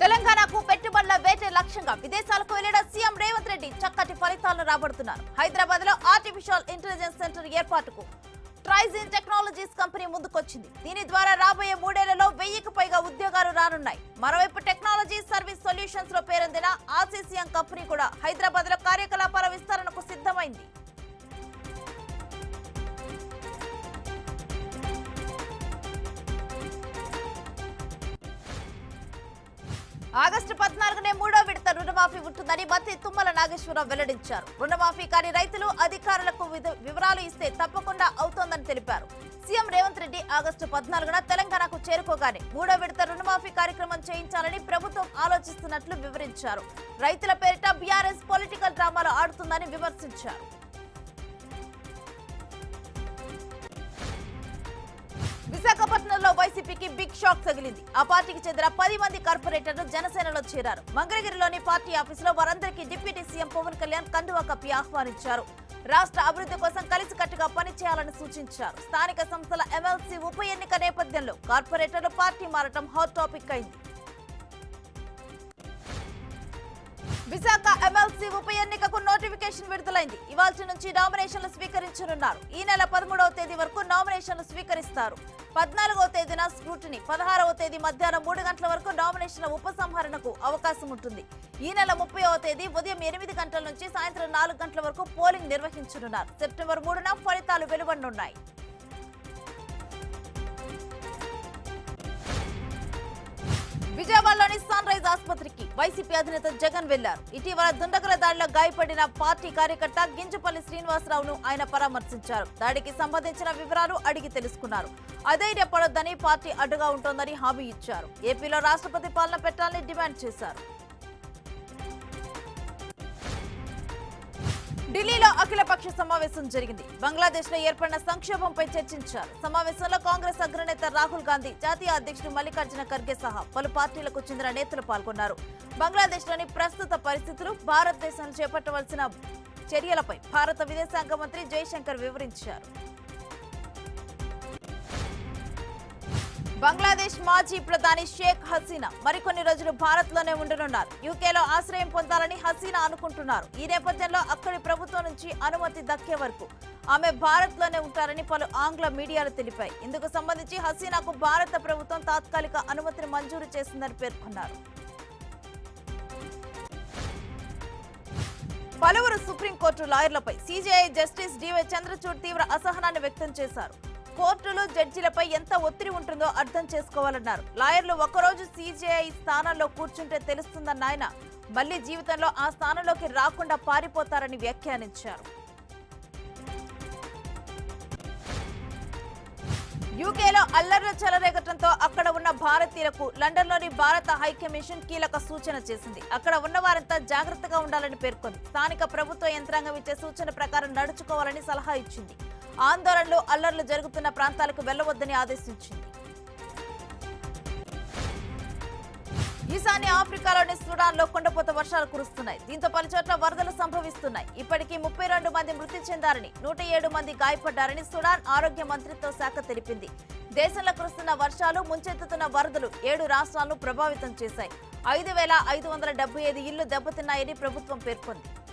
తెలంగాణకు పెట్టుబడుల వేటే లక్ష్యంగా విదేశాలకు వెళ్లిన సీఎం రేవంత్ రెడ్డి చక్కటి ఫలితాలను రాబడుతున్నారు హైదరాబాద్ లో ఆర్టిఫిషియల్ ఇంటెలిజెన్స్ సెంటర్ ఏర్పాటుకు ట్రైజిన్ టెక్నాలజీస్ కంపెనీ ముందుకొచ్చింది దీని ద్వారా రాబోయే మూడేళ్లలో వెయ్యికి పైగా ఉద్యోగాలు రానున్నాయి మరోవైపు టెక్నాలజీ సర్వీస్ సొల్యూషన్స్ లో పేరొందిన ఆర్సీసీఎం కంపెనీ కూడా హైదరాబాద్ లో కార్యకలాపాల విస్తరణకు సిద్ధమైంది ఆగస్టు పద్నాలుగునే మూడో విడత రుణమాఫీ ఉంటుందని మంత్రి తుమ్మల నాగేశ్వరరావు వెల్లడించారు రుణమాఫీ కాని రైతులు అధికారులకు విధ- వివరాలు ఇస్తే తప్పకుండా అవుతోందని తెలిపారు సీఎం రేవంత్ రెడ్డి ఆగస్టు పద్నాలుగున తెలంగాణకు చేరుకోగానే మూడో విడత రుణమాఫీ కార్యక్రమం చేయించాలని ప్రభుత్వం ఆలోచిస్తున్నట్లు వివరించారు రైతుల పేరిట బీఆర్ఎస్ పొలిటికల్ డ్రామాలు ఆడుతుందని విమర్శించారు విశాఖపట్నంలో వైసీపీకి బిగ్ షాక్ తగిలింది ఆ పార్టీకి చెందిన పది మంది కార్పొరేటర్లు జనసేనలో చేరారు మంగళగిరిలోని పార్టీ ఆఫీసులో వారందరికీ డిప్యూటీ సీఎం పవన్ కళ్యాణ్ కండువా కప్పి ఆహ్వానించారు రాష్ట్ర అభివృద్ధి కోసం కలిసికట్టుగా పనిచేయాలని సూచించారు స్థానిక సంస్థల ఎమ్మెల్సీ ఉప ఎన్నిక నేపథ్యంలో కార్పొరేటర్లు పార్టీ మారటం హాట్ టాపిక్ అయింది విశాఖ ఎమ్మెల్సీ ఉప ఎన్నికకు నోటిఫికేషన్ విడుదలైంది ఇవాల్టి నుంచి నామినేషన్లు స్వీకరించనున్నారు ఈ నెల పదమూడవ తేదీ వరకు నామినేషన్లు స్వీకరిస్తారు పద్నాలుగవ తేదీన స్క్రూటినీ పదహారవ తేదీ మధ్యాహ్నం మూడు గంటల వరకు నామినేషన్ల ఉపసంహరణకు అవకాశం ఉంటుంది ఈ నెల ముప్పైవ తేదీ ఉదయం ఎనిమిది గంటల నుంచి సాయంత్రం నాలుగు గంటల వరకు పోలింగ్ నిర్వహించనున్నారు సెప్టెంబర్ మూడున ఫలితాలు వెలువడనున్నాయి విజయవాడలోని సన్ రైజ్ ఆసుపత్రికి వైసీపీ అధినేత జగన్ వెళ్లారు ఇటీవల దుండగుల దాడిలో గాయపడిన పార్టీ కార్యకర్త గింజపల్లి శ్రీనివాసరావును ఆయన పరామర్శించారు దాడికి సంబంధించిన వివరాలు అడిగి తెలుసుకున్నారు అధైర్యపడొద్దని పార్టీ అడ్డుగా ఉంటోందని హామీ ఇచ్చారు ఏపీలో రాష్ట్రపతి పాలన పెట్టాలని డిమాండ్ చేశారు ఢిల్లీలో అఖిలపక్ష సమావేశం జరిగింది బంగ్లాదేశ్ లో ఏర్పడిన సంక్షోభంపై చర్చించారు సమావేశంలో కాంగ్రెస్ అగ్రనేత రాహుల్ గాంధీ జాతీయ అధ్యక్షుడు మల్లికార్జున ఖర్గే సహా పలు పార్టీలకు చెందిన నేతలు పాల్గొన్నారు బంగ్లాదేశ్ లోని ప్రస్తుత పరిస్థితులు భారతదేశంలో చేపట్టవలసిన చర్యలపై భారత విదేశాంగ మంత్రి జైశంకర్ వివరించారు బంగ్లాదేశ్ మాజీ ప్రధాని షేక్ హసీనా మరికొన్ని రోజులు భారత్ లోనే ఉండనున్నారు యూకేలో ఆశ్రయం పొందాలని హసీనా అనుకుంటున్నారు ఈ నేపథ్యంలో అక్కడి ప్రభుత్వం నుంచి అనుమతి దక్కే వరకు ఆమె భారత్ లోనే ఉంటారని పలు ఆంగ్ల మీడియాలు తెలిపాయి ఇందుకు సంబంధించి హసీనాకు భారత ప్రభుత్వం తాత్కాలిక అనుమతిని మంజూరు చేసిందని పేర్కొన్నారు పలువురు సుప్రీంకోర్టు లాయర్లపై సీజీఐ జస్టిస్ డివై చంద్రచూడ్ తీవ్ర అసహనాన్ని వ్యక్తం చేశారు కోర్టులు జడ్జిలపై ఎంత ఒత్తిడి ఉంటుందో అర్థం చేసుకోవాలన్నారు లాయర్లు ఒకరోజు సీజీఐ స్థానంలో కూర్చుంటే తెలుస్తుందన్న ఆయన మళ్లీ జీవితంలో ఆ స్థానంలోకి రాకుండా పారిపోతారని వ్యాఖ్యానించారు యూకేలో అల్లర్లు చెలరేగటంతో అక్కడ ఉన్న భారతీయులకు లండన్లోని భారత హైకమిషన్ కీలక సూచన చేసింది అక్కడ ఉన్న వారంతా జాగ్రత్తగా ఉండాలని పేర్కొంది స్థానిక ప్రభుత్వ యంత్రాంగం ఇచ్చే సూచన ప్రకారం నడుచుకోవాలని సలహా ఇచ్చింది ఆందోళనలు అల్లర్లు జరుగుతున్న ప్రాంతాలకు వెళ్లవద్దని ఆదేశించింది ఈశాన్య ఆఫ్రికాలోని సుడాన్ లో కుండపోత వర్షాలు కురుస్తున్నాయి దీంతో పలు చోట్ల వరదలు సంభవిస్తున్నాయి ఇప్పటికీ ముప్పై రెండు మంది మృతి చెందారని నూట ఏడు మంది గాయపడ్డారని సుడాన్ ఆరోగ్య మంత్రిత్వ శాఖ తెలిపింది దేశంలో కురుస్తున్న వర్షాలు ముంచెత్తుతున్న వరదలు ఏడు రాష్ట్రాలను ప్రభావితం చేశాయి ఐదు వేల ఐదు వందల డెబ్బై ఐదు ఇళ్లు దెబ్బతిన్నాయని ప్రభుత్వం పేర్కొంది